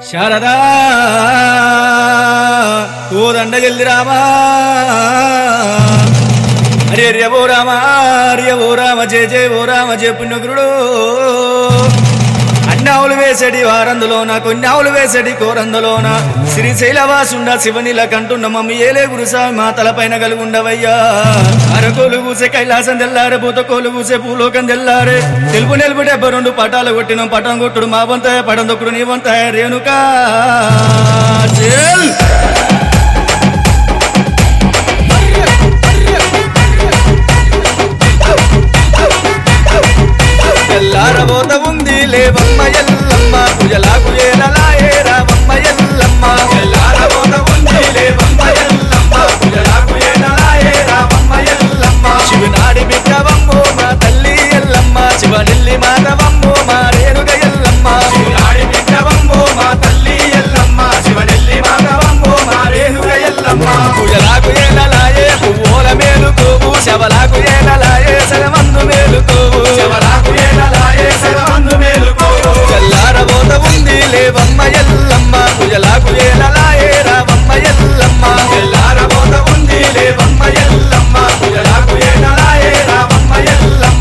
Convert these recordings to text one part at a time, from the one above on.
శారదా ఓ దండగల్ది రామా అరే రే ఓ రామ అరే ఓ రామ జయ జయ ఓ రామ జయ పుణ్యగురుడు అన్నావులు వేసడి వారందులోన కొన్ని ఆవులు వేసడి కోరందులోన శ్రీశైలవాసుండ శివనిల కంటున్న మమ్మీ ఏలే గురుసామి మా తలపైన కలుగుండవయ్యా అరకోలు కూసే కైలాసం తెల్లారే పూతకోలు కూసే పూలోకం తెల్లారే తెలుపు నిలుపు డెబ్బ రెండు పటాలు కొట్టిన పటం కొట్టుడు మా వంతాయ పటం దొక్కుడు నీ వంతాయ రేణుకా జేల్ తెల్లారబోత ఉంది లేవమ్మ ఎల్లమ్మ కుజలాకు ఏలలాయే రావమ్మ ఎల్లమ్మ తెల్లారబోత ఉంది లేవమ్మ ఎల్లమ్మ కుజలాకు ఏలలాయే రావమ్మ ఎల్లమ్మ శివనాడి బిడ్డవమ్మో మా తల్లి ఎల్లమ్మ శివనెల్లి మాధవమ్మో మా రేణుగ ఎల్లమ్మ శివనాడి బిడ్డవమ్మో మా తల్లి ఎల్లమ్మ శివనెల్లి మాధవమ్మో మా రేణుగ ఎల్లమ్మ కుజలాకు ఏలలాయే పువ్వుల మేలుకోవు శవలాకు ఏలలాయే శరమందు మేలుకోవు శవలాకు ఏలలాయే శరమందు మేలుకోవు తెల్లారబోత ఉంది లేవమ్మ ఎల్లమ్మ కుజలాకు ఏలలాయే రావమ్మ ఎల్లమ్మ తెల్లారబోత ఉంది లేవమ్మ ఎల్లమ్మ కుజలాకు ఏలలాయే రావమ్మ ఎల్లమ్మ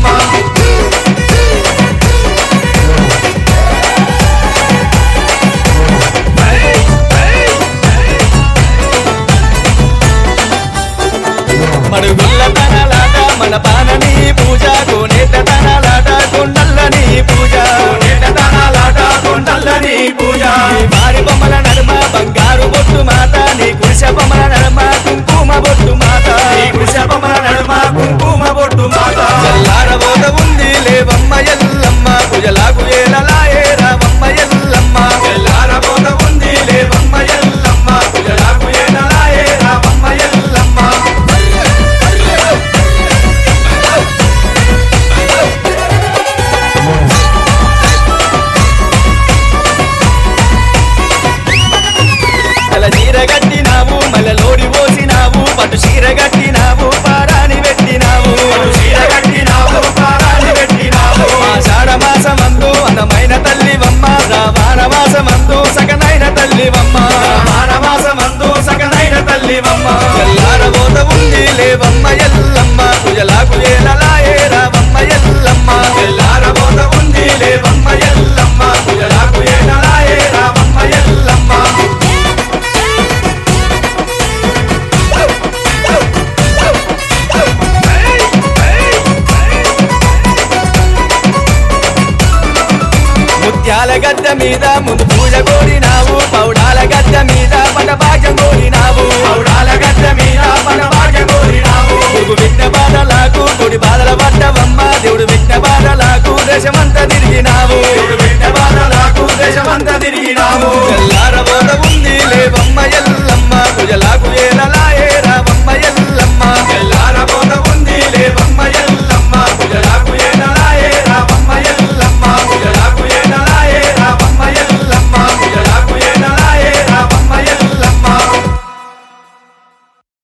మడుగుల్ల తనలాట మన పానని పూజ కోనేట తనలాట కొండల్లని పూజ కోనేట తనలాట కొండల్లని పూజ వారి బొమ్మల నడుమ బంగారు బొట్టు మాత నీ కురిస బొమ్మల నడుమ కుంకుమ బొట్టు మాత నీ కురిస బొమ్మల నడుమ కుంకుమ బొట్టు మాత తెల్లారబోత ఉంది లేవమ్మ ఎల్లమ్మ కుజలాకు ఏలలాయే రావమ్మ ఎల్లమ్మ తెల్లారబోత ఉంది లేవమ్మ ఎల్లమ్మ కుజలాకు ఏలలాయే రావమ్మ ఎల్లమ్మ తల చీర కట్టినావు మలలోడి పోసినావు పట్టు చీర కట్టినావు పారాని పెట్టినావు చీర కట్టినావు పారాని పెట్టినావు ఆషాఢ మాసమందు అందమైన తల్లివమ్మ రావార మాసమందు సగనైన తల్లివమ్మ రావార మాసమందు సగనైన తల్లివమ్మ ఎల్లారబోత ఉంది లేవమ్మ ఎల్లమ్మ కుజలాకు ఏలలాయే రావమ్మ ఎల్లమ్మ ఎల్లారబోత ఉంది లేవమ్మ ఎల్లమ్మ కుజలాకు ఏలలాయే రావమ్మ ఎల్లమ్మ ముత్యాల గద్ద మీద ముందు పూజ కోరినావు పౌడాల గద్ద మీద పట భాగ్యం కోరినావు పౌడాల గద్ద మీద పట భాగ్యం కోరినావు నువ్వు విన్న బాధలకు కొడి బాధల పడ్డవమ్మ దేవుడు విన్న బాధలకు దేశమంతా తిరిగినావు దేవుడు విన్న బాధలకు దేశమంతా తిరిగినావు తెల్లారబోత ఉంది